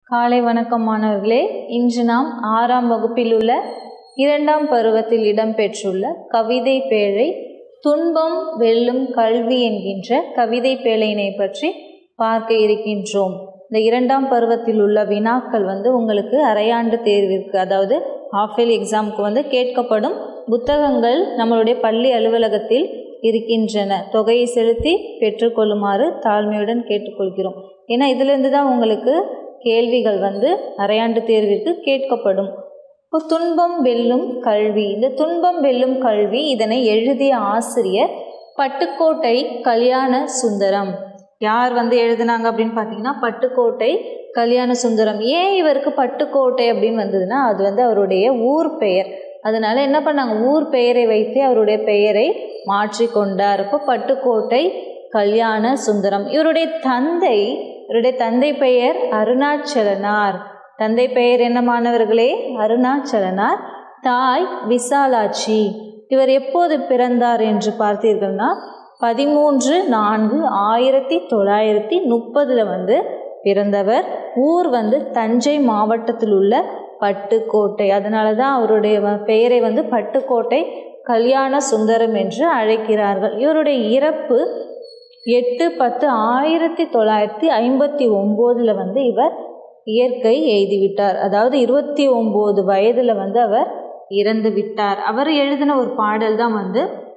காலை வணக்கம் மாணவர்களே இன்று நாம் ஆறாம் வகுப்பில் உள்ள இரண்டாம் பருவத்தில் இடம்பெற்றுள்ள கவிதை பேழை துன்பம் வெல்லும் கல்வி என்கின்ற கவிதை பேழையினை பற்றி பார்க்க இருக்கின்றோம் இந்த இரண்டாம் பருவத்தில் உள்ள வினாக்கள் வந்து உங்களுக்கு அரையாண்டு தேர்விற்கு அதாவது ஹாஃப் இயர்லி எக்ஸாமுக்கு வந்து கேட்கப்படும் புத்தகங்கள் நம்மளுடைய பள்ளி அலுவலகத்தில் இருக்கின்றன தொகையை செலுத்தி பெற்றுக்கொள்ளுமாறு தாழ்மையுடன் கேட்டுக்கொள்கிறோம் ஏன்னா இதிலிருந்து தான் உங்களுக்கு கேள்விகள் வந்து அரையாண்டு தேர்விற்கு கேட்கப்படும் இப்போ துன்பம் வெல்லும் கல்வி இந்த துன்பம் வெல்லும் கல்வி இதனை எழுதிய ஆசிரியர் பட்டுக்கோட்டை கல்யாண சுந்தரம் யார் வந்து எழுதுனாங்க அப்படின்னு பார்த்தீங்கன்னா பட்டுக்கோட்டை கல்யாண சுந்தரம் ஏன் இவருக்கு பட்டுக்கோட்டை அப்படின்னு வந்ததுன்னா அது வந்து அவருடைய ஊர் பெயர் அதனால என்ன பண்ணாங்க ஊர் பெயரை வைத்து அவருடைய பெயரை மாற்றி கொண்டார் இப்போ பட்டுக்கோட்டை கல்யாண சுந்தரம் இவருடைய தந்தை இவருடைய தந்தை பெயர் அருணாச்சலனார் தந்தை பெயர் என்ன மாணவர்களே அருணாச்சலனார் தாய் விசாலாட்சி இவர் எப்போது பிறந்தார் என்று பார்த்தீர்கள்னா பதிமூன்று நான்கு ஆயிரத்தி தொள்ளாயிரத்தி முப்பதில் வந்து பிறந்தவர் ஊர் வந்து தஞ்சை மாவட்டத்தில் உள்ள பட்டுக்கோட்டை அதனால தான் அவருடைய பெயரை வந்து பட்டுக்கோட்டை கல்யாண சுந்தரம் என்று அழைக்கிறார்கள் இவருடைய இறப்பு எட்டு பத்து ஆயிரத்தி தொள்ளாயிரத்தி ஐம்பத்தி ஒம்போதில் வந்து இவர் இயற்கை எய்திவிட்டார் அதாவது இருபத்தி ஒம்பது வயதில் வந்து அவர் இறந்து விட்டார் அவர் எழுதின ஒரு பாடல் தான் வந்து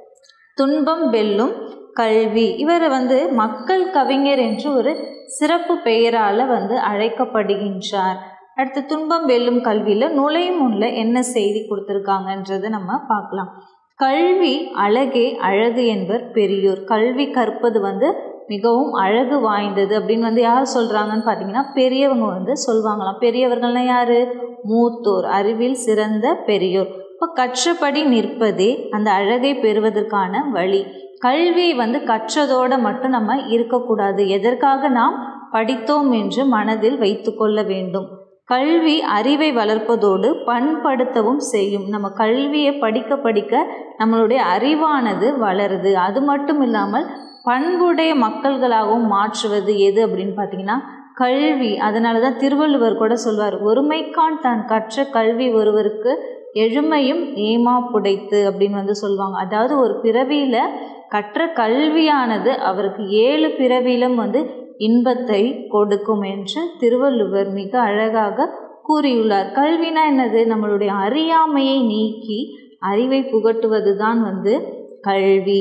துன்பம் வெல்லும் கல்வி இவர் வந்து மக்கள் கவிஞர் என்று ஒரு சிறப்பு பெயரால் வந்து அழைக்கப்படுகின்றார் அடுத்து துன்பம் வெல்லும் கல்வியில் நுழையும் முன்ல என்ன செய்தி கொடுத்துருக்காங்கன்றதை நம்ம பார்க்கலாம் கல்வி அழகே அழகு என்பர் பெரியோர் கல்வி கற்பது வந்து மிகவும் அழகு வாய்ந்தது அப்படின்னு வந்து யார் சொல்கிறாங்கன்னு பார்த்தீங்கன்னா பெரியவங்க வந்து சொல்லுவாங்களாம் பெரியவர்கள்னா யார் மூத்தோர் அறிவில் சிறந்த பெரியோர் இப்போ கற்றபடி நிற்பதே அந்த அழகை பெறுவதற்கான வழி கல்வியை வந்து கற்றதோடு மட்டும் நம்ம இருக்கக்கூடாது எதற்காக நாம் படித்தோம் என்று மனதில் வைத்து கொள்ள வேண்டும் கல்வி அறிவை வளர்ப்பதோடு பண்படுத்தவும் செய்யும் நம்ம கல்வியை படிக்க படிக்க நம்மளுடைய அறிவானது வளருது அது மட்டும் இல்லாமல் பண்புடைய மக்கள்களாகவும் மாற்றுவது எது அப்படின்னு பார்த்தீங்கன்னா கல்வி அதனால தான் திருவள்ளுவர் கூட சொல்வார் ஒருமைக்கான் தான் கற்ற கல்வி ஒருவருக்கு எழுமையும் ஏமா புடைத்து அப்படின்னு வந்து சொல்லுவாங்க அதாவது ஒரு பிறவியில் கற்ற கல்வியானது அவருக்கு ஏழு பிறவியிலும் வந்து இன்பத்தை கொடுக்கும் என்று திருவள்ளுவர் மிக அழகாக கூறியுள்ளார் கல்வினா என்னது நம்மளுடைய அறியாமையை நீக்கி அறிவை புகட்டுவது தான் வந்து கல்வி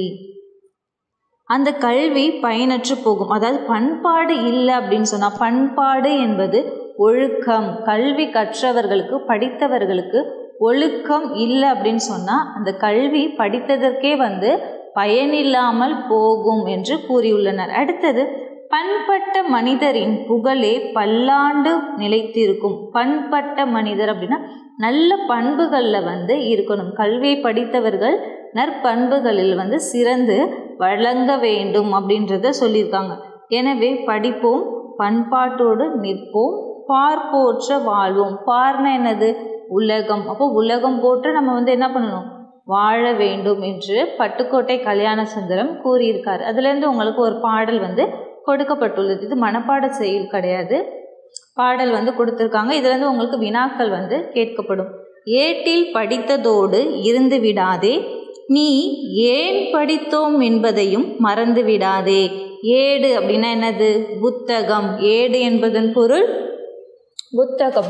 அந்த கல்வி பயனற்று போகும் அதாவது பண்பாடு இல்லை அப்படின்னு சொன்னால் பண்பாடு என்பது ஒழுக்கம் கல்வி கற்றவர்களுக்கு படித்தவர்களுக்கு ஒழுக்கம் இல்லை அப்படின்னு சொன்னால் அந்த கல்வி படித்ததற்கே வந்து பயனில்லாமல் போகும் என்று கூறியுள்ளனர் அடுத்தது பண்பட்ட மனிதரின் புகழே பல்லாண்டு நிலைத்திருக்கும் பண்பட்ட மனிதர் அப்படின்னா நல்ல பண்புகளில் வந்து இருக்கணும் கல்வியை படித்தவர்கள் நற்பண்புகளில் வந்து சிறந்து வழங்க வேண்டும் அப்படின்றத சொல்லியிருக்காங்க எனவே படிப்போம் பண்பாட்டோடு நிற்போம் பார்ப்போற்ற வாழ்வோம் பார்ன என்னது உலகம் அப்போ உலகம் போட்டு நம்ம வந்து என்ன பண்ணணும் வாழ வேண்டும் என்று பட்டுக்கோட்டை கல்யாண சுந்தரம் கூறியிருக்கார் அதுலேருந்து உங்களுக்கு ஒரு பாடல் வந்து கொடுக்கப்பட்டுள்ளது இது மனப்பாட செயல் கிடையாது பாடல் வந்து கொடுத்துருக்காங்க இதுலேருந்து உங்களுக்கு வினாக்கள் வந்து கேட்கப்படும் ஏட்டில் படித்ததோடு இருந்து விடாதே நீ ஏன் படித்தோம் என்பதையும் மறந்து விடாதே ஏடு அப்படின்னா என்னது புத்தகம் ஏடு என்பதன் பொருள் புத்தகம்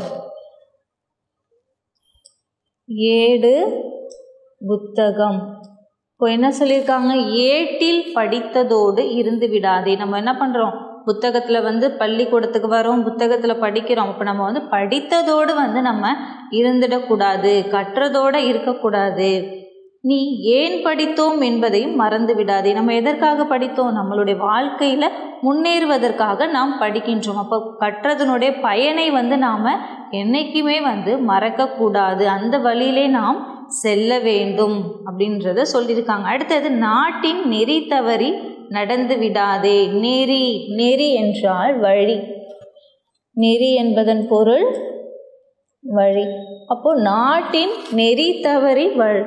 ஏடு புத்தகம் இப்போ என்ன சொல்லியிருக்காங்க ஏட்டில் படித்ததோடு இருந்து விடாதே நம்ம என்ன பண்ணுறோம் புத்தகத்தில் வந்து பள்ளிக்கூடத்துக்கு வரோம் புத்தகத்தில் படிக்கிறோம் இப்போ நம்ம வந்து படித்ததோடு வந்து நம்ம இருந்துடக்கூடாது கற்றதோடு இருக்கக்கூடாது நீ ஏன் படித்தோம் என்பதையும் மறந்து விடாதே நம்ம எதற்காக படித்தோம் நம்மளுடைய வாழ்க்கையில் முன்னேறுவதற்காக நாம் படிக்கின்றோம் அப்போ கற்றதனுடைய பயனை வந்து நாம் என்றைக்குமே வந்து மறக்கக்கூடாது அந்த வழியிலே நாம் செல்ல வேண்டும் அப்படின்றத சொல்லியிருக்காங்க அடுத்தது நாட்டின் நெறி தவறி நடந்து விடாதே நெறி நெறி என்றால் வழி நெறி என்பதன் பொருள் வழி அப்போ நாட்டின் நெறி தவறி வழ்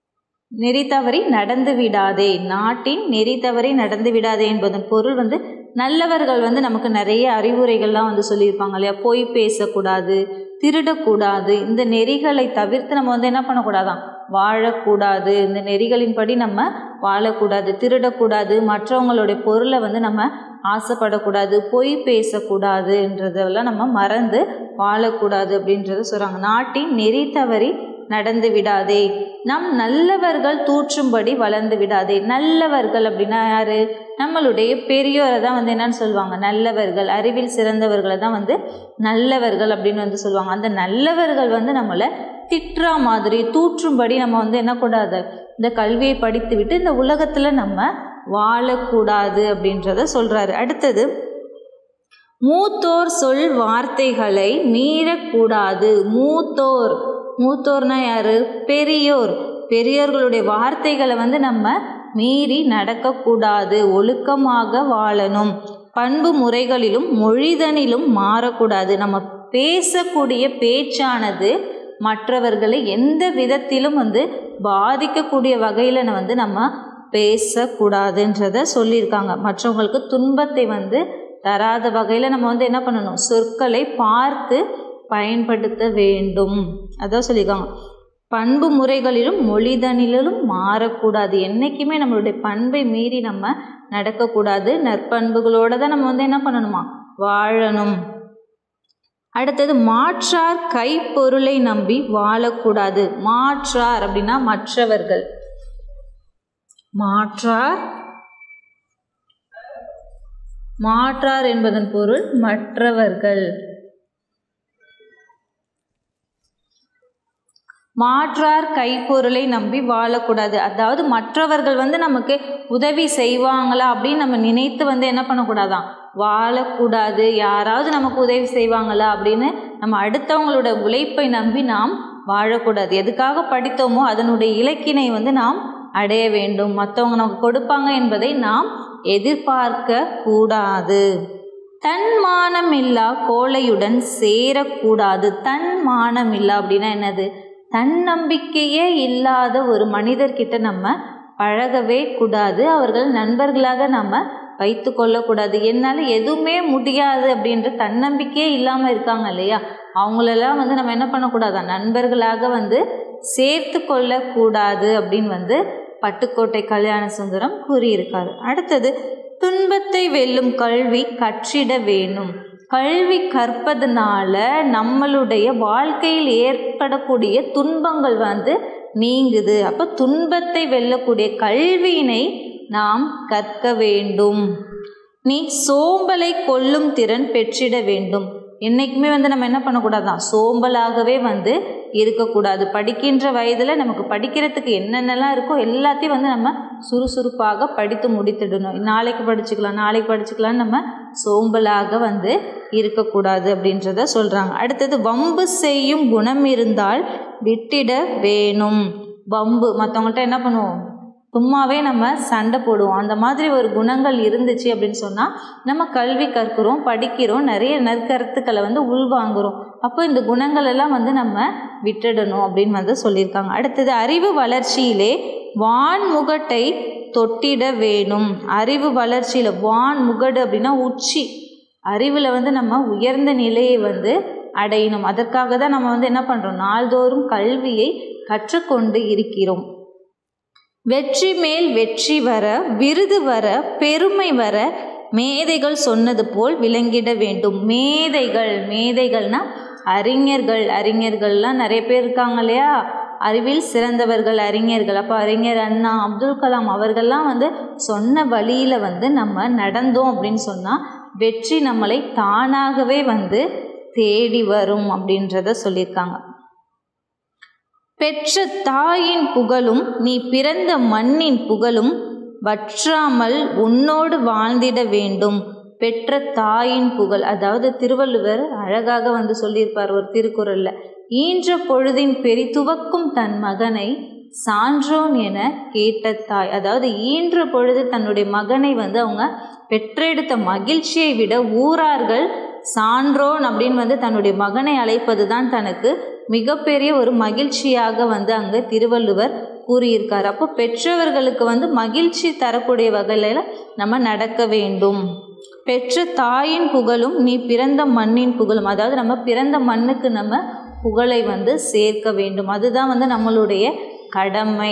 நெறி தவறி நடந்து விடாதே நாட்டின் நெறி தவறி நடந்து விடாதே என்பதன் பொருள் வந்து நல்லவர்கள் வந்து நமக்கு நிறைய அறிவுரைகள்லாம் வந்து சொல்லியிருப்பாங்க இல்லையா பொய் பேசக்கூடாது திருடக்கூடாது இந்த நெறிகளை தவிர்த்து நம்ம வந்து என்ன பண்ணக்கூடாதான் வாழக்கூடாது இந்த நெறிகளின்படி நம்ம வாழக்கூடாது திருடக்கூடாது மற்றவங்களுடைய பொருளை வந்து நம்ம ஆசைப்படக்கூடாது பொய் பேசக்கூடாதுன்றதெல்லாம் நம்ம மறந்து வாழக்கூடாது அப்படின்றத சொல்கிறாங்க நாட்டின் நெறி தவறி நடந்து விடாதே நம் நல்லவர்கள் தூற்றும்படி வளர்ந்து விடாதே நல்லவர்கள் அப்படின்னா யாரு நம்மளுடைய பெரியோரை தான் வந்து என்னன்னு சொல்லுவாங்க நல்லவர்கள் அறிவில் சிறந்தவர்களை தான் வந்து நல்லவர்கள் அப்படின்னு வந்து சொல்லுவாங்க அந்த நல்லவர்கள் வந்து நம்மளை திட்டுறா மாதிரி தூற்றும்படி நம்ம வந்து என்ன கூடாது இந்த கல்வியை படித்து விட்டு இந்த உலகத்தில் நம்ம வாழக்கூடாது அப்படின்றத சொல்கிறாரு அடுத்தது மூத்தோர் சொல் வார்த்தைகளை மீறக்கூடாது மூத்தோர் மூத்தோர்னா யாரு பெரியோர் பெரியோர்களுடைய வார்த்தைகளை வந்து நம்ம மீறி நடக்கக்கூடாது ஒழுக்கமாக வாழணும் பண்பு முறைகளிலும் மொழிதனிலும் மாறக்கூடாது நம்ம பேசக்கூடிய பேச்சானது மற்றவர்களை எந்த விதத்திலும் வந்து பாதிக்கக்கூடிய வகையில் வந்து நம்ம பேசக்கூடாதுன்றத சொல்லியிருக்காங்க மற்றவங்களுக்கு துன்பத்தை வந்து தராத வகையில் நம்ம வந்து என்ன பண்ணணும் சொற்களை பார்த்து பயன்படுத்த வேண்டும் அதான் சொல்லியிருக்காங்க பண்பு முறைகளிலும் மொழிதனிலும் மாறக்கூடாது என்றைக்குமே நம்மளுடைய பண்பை மீறி நம்ம நடக்கக்கூடாது நற்பண்புகளோடு தான் நம்ம வந்து என்ன பண்ணணுமா வாழணும் அடுத்தது மாற்றார் கைப்பொருளை நம்பி வாழக்கூடாது மாற்றார் அப்படின்னா மற்றவர்கள் மாற்றார் மாற்றார் என்பதன் பொருள் மற்றவர்கள் மாற்றார் கைப்பொருளை நம்பி வாழக்கூடாது அதாவது மற்றவர்கள் வந்து நமக்கு உதவி செய்வாங்களா அப்படின்னு நம்ம நினைத்து வந்து என்ன பண்ணக்கூடாதான் வாழக்கூடாது யாராவது நமக்கு உதவி செய்வாங்களா அப்படின்னு நம்ம அடுத்தவங்களோட உழைப்பை நம்பி நாம் வாழக்கூடாது எதுக்காக படித்தோமோ அதனுடைய இலக்கினை வந்து நாம் அடைய வேண்டும் மற்றவங்க நமக்கு கொடுப்பாங்க என்பதை நாம் எதிர்பார்க்க கூடாது தன்மானமில்லா கோழையுடன் சேரக்கூடாது தன்மானமில்லா அப்படின்னா என்னது தன்னம்பிக்கையே இல்லாத ஒரு மனிதர்கிட்ட நம்ம பழகவே கூடாது அவர்கள் நண்பர்களாக நம்ம வைத்து கொள்ளக்கூடாது என்னால் எதுவுமே முடியாது அப்படின்ற தன்னம்பிக்கையே இல்லாமல் இருக்காங்க இல்லையா அவங்களெல்லாம் வந்து நம்ம என்ன பண்ணக்கூடாதா நண்பர்களாக வந்து சேர்த்து கொள்ளக்கூடாது அப்படின்னு வந்து பட்டுக்கோட்டை கல்யாண சுந்தரம் கூறியிருக்காரு அடுத்தது துன்பத்தை வெல்லும் கல்வி கற்றிட வேணும் கல்வி கற்பதனால நம்மளுடைய வாழ்க்கையில் ஏற்படக்கூடிய துன்பங்கள் வந்து நீங்குது அப்போ துன்பத்தை வெல்லக்கூடிய கல்வியினை நாம் கற்க வேண்டும் நீ சோம்பலை கொல்லும் திறன் பெற்றிட வேண்டும் என்றைக்குமே வந்து நம்ம என்ன பண்ணக்கூடாதான் சோம்பலாகவே வந்து இருக்கக்கூடாது படிக்கின்ற வயதில் நமக்கு படிக்கிறதுக்கு என்னென்னலாம் இருக்கோ எல்லாத்தையும் வந்து நம்ம சுறுசுறுப்பாக படித்து முடித்துடணும் நாளைக்கு படிச்சுக்கலாம் நாளைக்கு படிச்சுக்கலாம்னு நம்ம சோம்பலாக வந்து இருக்கக்கூடாது அப்படின்றத சொல்கிறாங்க அடுத்தது வம்பு செய்யும் குணம் இருந்தால் விட்டிட வேணும் வம்பு மற்றவங்கள்ட்ட என்ன பண்ணுவோம் சும்மாவே நம்ம சண்டை போடுவோம் அந்த மாதிரி ஒரு குணங்கள் இருந்துச்சு அப்படின்னு சொன்னால் நம்ம கல்வி கற்கிறோம் படிக்கிறோம் நிறைய நற்கருத்துக்களை வந்து உள்வாங்குறோம் அப்போ இந்த குணங்கள் எல்லாம் வந்து நம்ம விட்டுடணும் அப்படின்னு வந்து சொல்லியிருக்காங்க அடுத்தது அறிவு வளர்ச்சியிலே வான்முகட்டை தொட்டிட வேணும் அறிவு வளர்ச்சியில் வான் முகடு அப்படின்னா உச்சி அறிவில் வந்து நம்ம உயர்ந்த நிலையை வந்து அடையணும் அதற்காக தான் நம்ம வந்து என்ன பண்ணுறோம் நாள்தோறும் கல்வியை கற்றுக்கொண்டு இருக்கிறோம் வெற்றி மேல் வெற்றி வர விருது வர பெருமை வர மேதைகள் சொன்னது போல் விளங்கிட வேண்டும் மேதைகள் மேதைகள்னா அறிஞர்கள் அறிஞர்கள்லாம் நிறைய பேர் இருக்காங்க இல்லையா அறிவில் சிறந்தவர்கள் அறிஞர்கள் அப்போ அறிஞர் அண்ணா அப்துல் கலாம் அவர்கள்லாம் வந்து சொன்ன வழியில் வந்து நம்ம நடந்தோம் அப்படின்னு சொன்னால் வெற்றி நம்மளை தானாகவே வந்து தேடி வரும் அப்படின்றத சொல்லியிருக்காங்க பெற்ற தாயின் புகழும் நீ பிறந்த மண்ணின் புகழும் வற்றாமல் உன்னோடு வாழ்ந்திட வேண்டும் பெற்ற தாயின் புகழ் அதாவது திருவள்ளுவர் அழகாக வந்து சொல்லியிருப்பார் ஒரு திருக்குறளில் ஈன்ற பொழுதின் பெரிதுவக்கும் தன் மகனை சான்றோன் என கேட்ட தாய் அதாவது ஈன்ற பொழுது தன்னுடைய மகனை வந்து அவங்க பெற்றெடுத்த மகிழ்ச்சியை விட ஊரார்கள் சான்றோன் அப்படின்னு வந்து தன்னுடைய மகனை அழைப்பது தான் தனக்கு மிகப்பெரிய ஒரு மகிழ்ச்சியாக வந்து அங்கே திருவள்ளுவர் கூறியிருக்கார் அப்போ பெற்றவர்களுக்கு வந்து மகிழ்ச்சி தரக்கூடிய வகையில் நம்ம நடக்க வேண்டும் பெற்ற தாயின் புகழும் நீ பிறந்த மண்ணின் புகழும் அதாவது நம்ம பிறந்த மண்ணுக்கு நம்ம புகழை வந்து சேர்க்க வேண்டும் அதுதான் வந்து நம்மளுடைய கடமை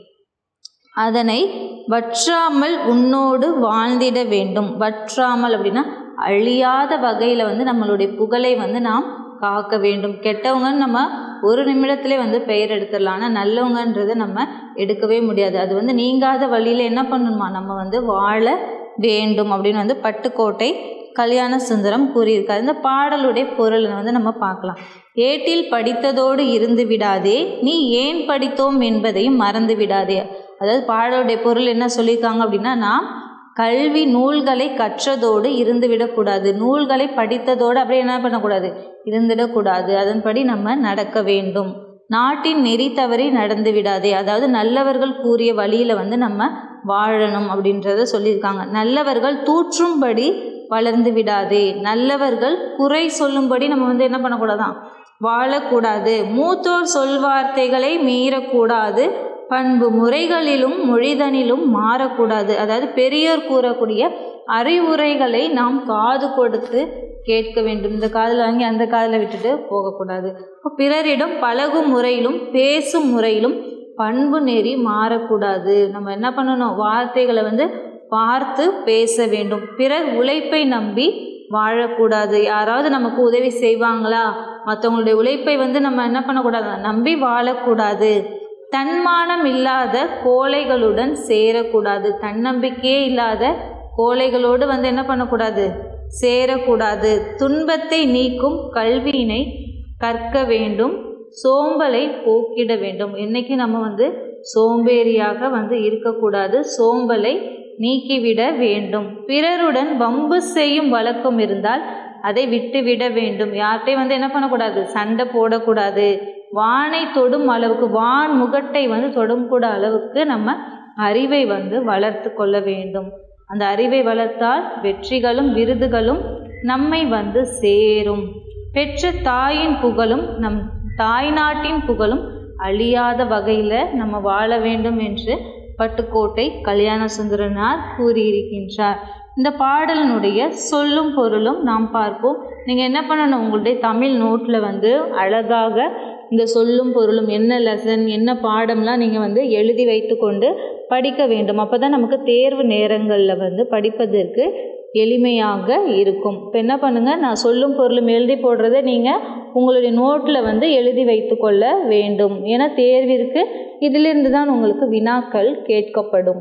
அதனை வற்றாமல் உன்னோடு வாழ்ந்திட வேண்டும் வற்றாமல் அப்படின்னா அழியாத வகையில் வந்து நம்மளுடைய புகழை வந்து நாம் காக்க வேண்டும் கெட்டவங்கன்னு நம்ம ஒரு நிமிடத்திலே வந்து பெயர் எடுத்துடலாம் ஆனால் நல்லவங்கன்றதை நம்ம எடுக்கவே முடியாது அது வந்து நீங்காத வழியில் என்ன பண்ணணுமா நம்ம வந்து வாழ வேண்டும் அப்படின்னு வந்து பட்டுக்கோட்டை கல்யாண சுந்தரம் கூறியிருக்காரு இந்த பாடலுடைய பொருளை வந்து நம்ம பார்க்கலாம் ஏட்டில் படித்ததோடு இருந்து விடாதே நீ ஏன் படித்தோம் என்பதையும் மறந்து விடாதே அதாவது பாடலுடைய பொருள் என்ன சொல்லியிருக்காங்க அப்படின்னா நாம் கல்வி நூல்களை கற்றதோடு இருந்து விடக்கூடாது நூல்களை படித்ததோடு அப்படியே என்ன பண்ணக்கூடாது இருந்துடக்கூடாது அதன்படி நம்ம நடக்க வேண்டும் நாட்டின் நெறி தவறி நடந்து விடாதே அதாவது நல்லவர்கள் கூறிய வழியில் வந்து நம்ம வாழணும் அப்படின்றத சொல்லியிருக்காங்க நல்லவர்கள் தூற்றும்படி வளர்ந்து விடாதே நல்லவர்கள் குறை சொல்லும்படி நம்ம வந்து என்ன பண்ணக்கூடாதான் வாழக்கூடாது மூத்தோர் சொல்வார்த்தைகளை மீறக்கூடாது பண்பு முறைகளிலும் மொழிதனிலும் மாறக்கூடாது அதாவது பெரியோர் கூறக்கூடிய அறிவுரைகளை நாம் காது கொடுத்து கேட்க வேண்டும் இந்த காதில் வாங்கி அந்த காதில் விட்டுட்டு போகக்கூடாது பிறரிடம் பழகும் முறையிலும் பேசும் முறையிலும் பண்பு நெறி மாறக்கூடாது நம்ம என்ன பண்ணணும் வார்த்தைகளை வந்து பார்த்து பேச வேண்டும் பிறர் உழைப்பை நம்பி வாழக்கூடாது யாராவது நமக்கு உதவி செய்வாங்களா மற்றவங்களுடைய உழைப்பை வந்து நம்ம என்ன பண்ணக்கூடாது நம்பி வாழக்கூடாது தன்மானம் இல்லாத கோழைகளுடன் சேரக்கூடாது தன்னம்பிக்கையே இல்லாத கோழைகளோடு வந்து என்ன பண்ணக்கூடாது சேரக்கூடாது துன்பத்தை நீக்கும் கல்வியினை கற்க வேண்டும் சோம்பலை போக்கிட வேண்டும் என்னைக்கு நம்ம வந்து சோம்பேறியாக வந்து இருக்கக்கூடாது சோம்பலை நீக்கிவிட வேண்டும் பிறருடன் வம்பு செய்யும் வழக்கம் இருந்தால் அதை விட்டுவிட வேண்டும் யார்கிட்டையும் வந்து என்ன பண்ணக்கூடாது சண்டை போடக்கூடாது வானை தொடும் அளவுக்கு வான் முகட்டை வந்து தொடும் கூட அளவுக்கு நம்ம அறிவை வந்து வளர்த்து கொள்ள வேண்டும் அந்த அறிவை வளர்த்தால் வெற்றிகளும் விருதுகளும் நம்மை வந்து சேரும் பெற்ற தாயின் புகழும் நம் தாய்நாட்டின் புகழும் அழியாத வகையில் நம்ம வாழ வேண்டும் என்று பட்டுக்கோட்டை கல்யாண சுந்தரனார் கூறியிருக்கின்றார் இந்த பாடலினுடைய சொல்லும் பொருளும் நாம் பார்ப்போம் நீங்கள் என்ன பண்ணணும் உங்களுடைய தமிழ் நோட்டில் வந்து அழகாக இந்த சொல்லும் பொருளும் என்ன லெசன் என்ன பாடம்லாம் நீங்கள் வந்து எழுதி வைத்துக்கொண்டு படிக்க வேண்டும் அப்போ தான் நமக்கு தேர்வு நேரங்களில் வந்து படிப்பதற்கு எளிமையாக இருக்கும் இப்போ என்ன பண்ணுங்கள் நான் சொல்லும் பொருளும் எழுதி போடுறதை நீங்கள் உங்களுடைய நோட்டில் வந்து எழுதி வைத்துக்கொள்ள வேண்டும் ஏன்னா தேர்விற்கு இதிலிருந்து தான் உங்களுக்கு வினாக்கள் கேட்கப்படும்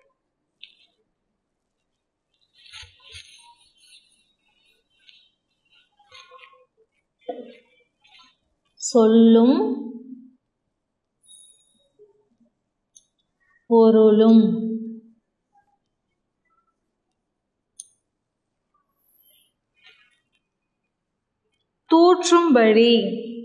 சொல்லும் பொருளும் தூற்றும்படி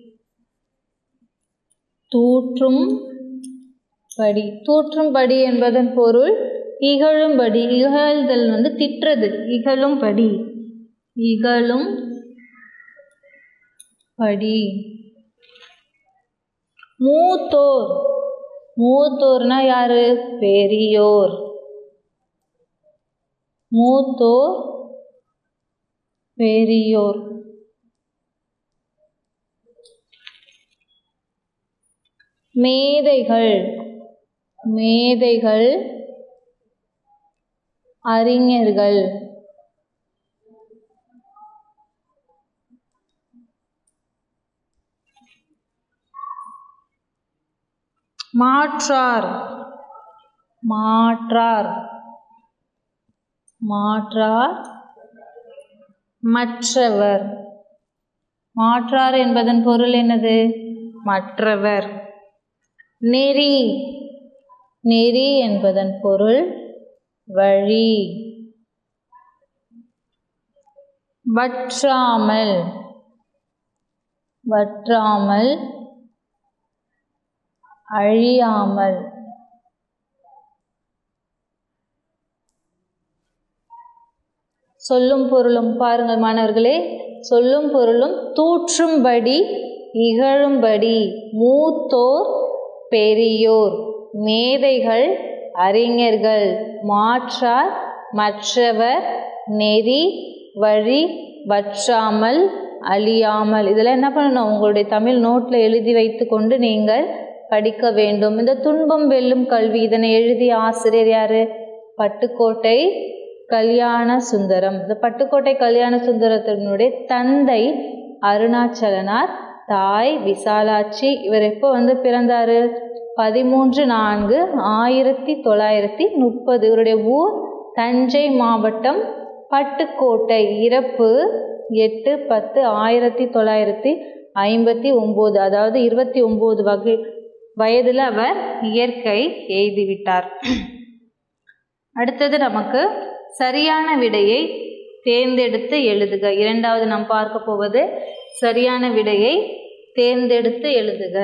தூற்றும் படி தூற்றும்படி என்பதன் பொருள் இகழும்படி இகழ்தல் வந்து திட்டுறது இகழும்படி இகழும் படி மூத்தோர் மூத்தோர்னா யாரு பெரியோர் மூத்தோர் பெரியோர் மேதைகள் மேதைகள் அறிஞர்கள் மாற்றார் மாற்றார் மாற்றார் மற்றவர் மாற்றார் என்பதன் பொருள் என்னது மற்றவர் நெறி நெறி என்பதன் பொருள் வழி வற்றாமல் வற்றாமல் அழியாமல் சொல்லும் பொருளும் பாருங்கள் மாணவர்களே சொல்லும் பொருளும் தூற்றும்படி இகழும்படி மூத்தோர் பெரியோர் மேதைகள் அறிஞர்கள் மாற்றார் மற்றவர் நெறி வழி வற்றாமல் அழியாமல் இதெல்லாம் என்ன பண்ணணும் உங்களுடைய தமிழ் நோட்டில் எழுதி வைத்து கொண்டு நீங்கள் படிக்க வேண்டும் இந்த துன்பம் வெல்லும் கல்வி இதனை எழுதிய ஆசிரியர் யாரு பட்டுக்கோட்டை கல்யாண சுந்தரம் இந்த பட்டுக்கோட்டை கல்யாண சுந்தரத்தினுடைய தந்தை அருணாச்சலனார் தாய் விசாலாட்சி இவர் எப்போ வந்து பிறந்தாரு பதிமூன்று நான்கு ஆயிரத்தி தொள்ளாயிரத்தி முப்பது இவருடைய ஊர் தஞ்சை மாவட்டம் பட்டுக்கோட்டை இறப்பு எட்டு பத்து ஆயிரத்தி தொள்ளாயிரத்தி ஐம்பத்தி ஒம்பது அதாவது இருபத்தி ஒம்பது வகை வயதில் அவர் இயற்கை எய்துவிட்டார் அடுத்தது நமக்கு சரியான விடையை தேர்ந்தெடுத்து எழுதுக இரண்டாவது நாம் பார்க்க போவது சரியான விடையை தேர்ந்தெடுத்து எழுதுக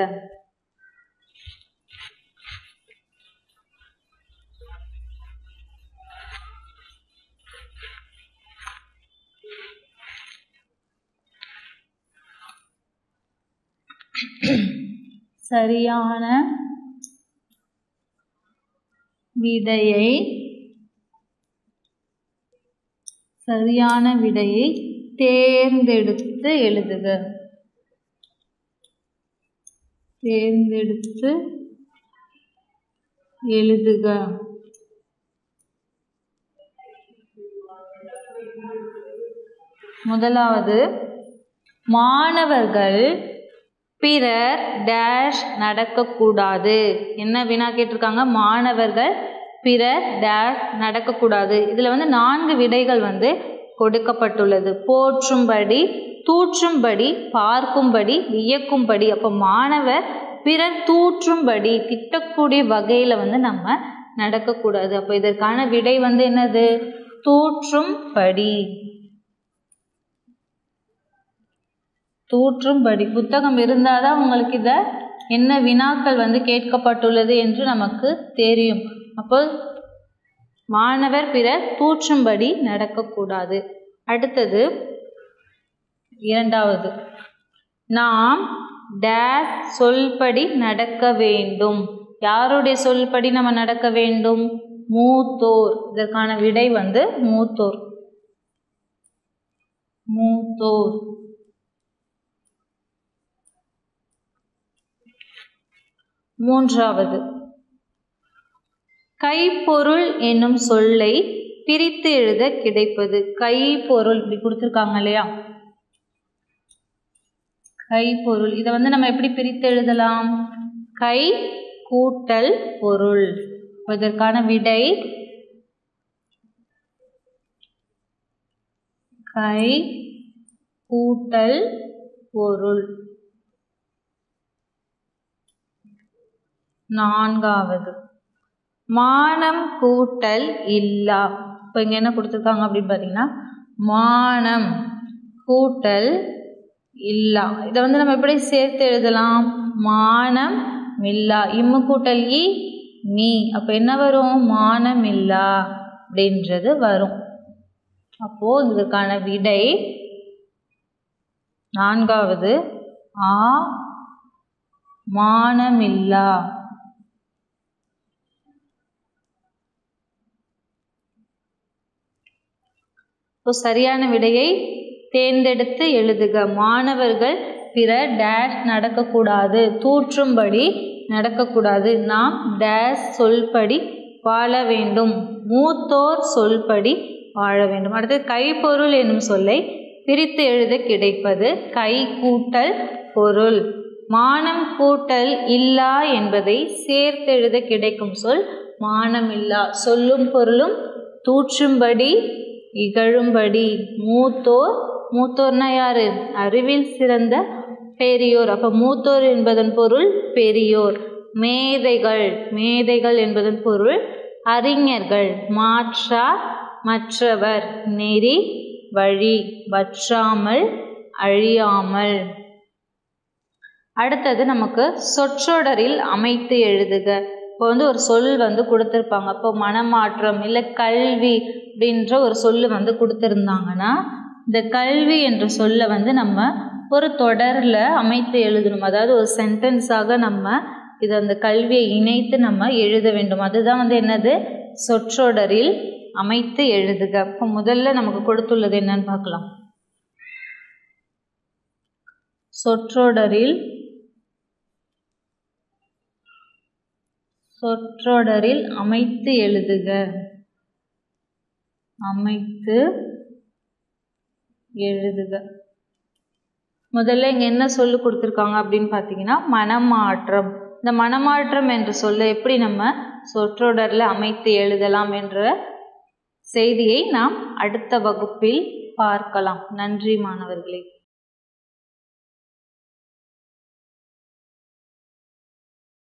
சரியான விடையை சரியான விடையை தேர்ந்தெடுத்து எழுதுக தேர்ந்தெடுத்து எழுதுக முதலாவது மாணவர்கள் பிறர் டேஷ் நடக்கக்கூடாது என்ன வினா கேட்டிருக்காங்க மாணவர்கள் பிறர் டேஷ் நடக்கக்கூடாது இதில் வந்து நான்கு விடைகள் வந்து கொடுக்கப்பட்டுள்ளது போற்றும்படி தூற்றும்படி பார்க்கும்படி வியக்கும்படி அப்போ மாணவர் பிறர் தூற்றும்படி திட்டக்கூடிய வகையில் வந்து நம்ம நடக்கக்கூடாது அப்போ இதற்கான விடை வந்து என்னது தூற்றும்படி தூற்றும்படி புத்தகம் இருந்தால் தான் உங்களுக்கு இதை என்ன வினாக்கள் வந்து கேட்கப்பட்டுள்ளது என்று நமக்கு தெரியும் அப்போ மாணவர் பிறர் தூற்றும்படி நடக்கக்கூடாது அடுத்தது இரண்டாவது நாம் டேஸ் சொல்படி நடக்க வேண்டும் யாருடைய சொல்படி நம்ம நடக்க வேண்டும் மூத்தோர் இதற்கான விடை வந்து மூத்தோர் மூத்தோர் மூன்றாவது கைப்பொருள் என்னும் சொல்லை பிரித்து எழுத கிடைப்பது கைப்பொருள் இப்படி கொடுத்துருக்காங்க இல்லையா கைப்பொருள் இதை வந்து நம்ம எப்படி பிரித்து எழுதலாம் கை கூட்டல் பொருள் இதற்கான விடை கை கூட்டல் பொருள் நான்காவது மானம் கூட்டல் இல்லா இப்போ இங்கே என்ன கொடுத்துருக்காங்க அப்படின்னு பார்த்தீங்கன்னா மானம் கூட்டல் இல்லா இதை வந்து நம்ம எப்படி சேர்த்து எழுதலாம் மானம் இல்லா இம்மு கூட்டல் இ மீ அப்போ என்ன வரும் மானம் இல்லா அப்படின்றது வரும் அப்போது இதற்கான விடை நான்காவது ஆ மானமில்லா இப்போ சரியான விடையை தேர்ந்தெடுத்து எழுதுக மாணவர்கள் பிற டேஷ் நடக்கக்கூடாது தூற்றும்படி நடக்கக்கூடாது நாம் டேஷ் சொல்படி வாழ வேண்டும் மூத்தோர் சொல்படி வாழ வேண்டும் அடுத்து கைப்பொருள் என்னும் சொல்லை பிரித்து எழுத கிடைப்பது கை கூட்டல் பொருள் மானம் கூட்டல் இல்லா என்பதை சேர்த்தெழுத கிடைக்கும் சொல் மானமில்லா சொல்லும் பொருளும் தூற்றும்படி இகழும்படி மூத்தோர் மூத்தோர்னா யாரு அறிவில் சிறந்த பெரியோர் அப்போ மூத்தோர் என்பதன் பொருள் பெரியோர் மேதைகள் மேதைகள் என்பதன் பொருள் அறிஞர்கள் மாற்றார் மற்றவர் நெறி வழி வற்றாமல் அழியாமல் அடுத்தது நமக்கு சொற்றொடரில் அமைத்து எழுதுக இப்போ வந்து ஒரு சொல் வந்து கொடுத்துருப்பாங்க இப்போ மனமாற்றம் இல்லை கல்வி அப்படின்ற ஒரு சொல் வந்து கொடுத்துருந்தாங்கன்னா இந்த கல்வி என்ற சொல்லை வந்து நம்ம ஒரு தொடரில் அமைத்து எழுதணும் அதாவது ஒரு சென்டென்ஸாக நம்ம இதை அந்த கல்வியை இணைத்து நம்ம எழுத வேண்டும் அதுதான் வந்து என்னது சொற்றொடரில் அமைத்து எழுதுக இப்போ முதல்ல நமக்கு கொடுத்துள்ளது என்னன்னு பார்க்கலாம் சொற்றொடரில் சொற்றொடரில் அமைத்து எழுதுக அமைத்து எழுதுக முதல்ல இங்கே என்ன சொல்லு கொடுத்துருக்காங்க அப்படின்னு பார்த்தீங்கன்னா மனமாற்றம் இந்த மனமாற்றம் என்ற சொல்லை எப்படி நம்ம சொற்றொடரில் அமைத்து எழுதலாம் என்ற செய்தியை நாம் அடுத்த வகுப்பில் பார்க்கலாம் நன்றி மாணவர்களே